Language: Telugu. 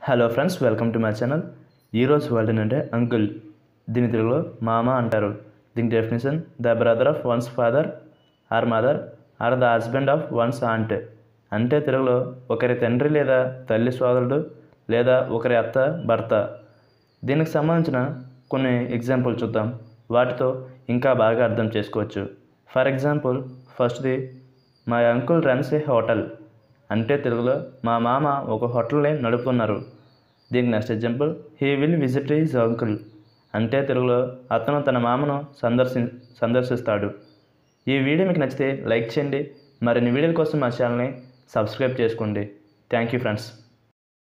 hello friends welcome to my channel ఈరోజు వర్డ్ అంటే అంకుల్ దీని తెలుగులో మామ అంటారు దీని definition the brother of one's father or mother or the husband of one's aunt అంటే తెలుగులో ఒకరి తండ్రి లేదా తల్లి సోదరుడు లేదా ఒకరి అత్త భర్త దీనికి సంబంధించిన కొన్ని ఎగ్జాంపుల్ చూద్దాం వాటితో ఇంకా బాగా అర్థం చేసుకోవచ్చు ఫర్ ఎగ్జాంపుల్ ఫస్ట్ది my uncle runs a hotel అంటే తెలుగులో మా మామ ఒక హోటల్ని నడుపుతున్నారు దీనికి next example he will visit his uncle అంటే తెలుగులో అతను తన మామను సందర్శి సందర్శిస్తాడు ఈ వీడియో మీకు నచ్చితే లైక్ చేయండి మరిన్ని వీడియోల కోసం మా ఛానల్ని సబ్స్క్రైబ్ చేసుకోండి థ్యాంక్ యూ ఫ్రెండ్స్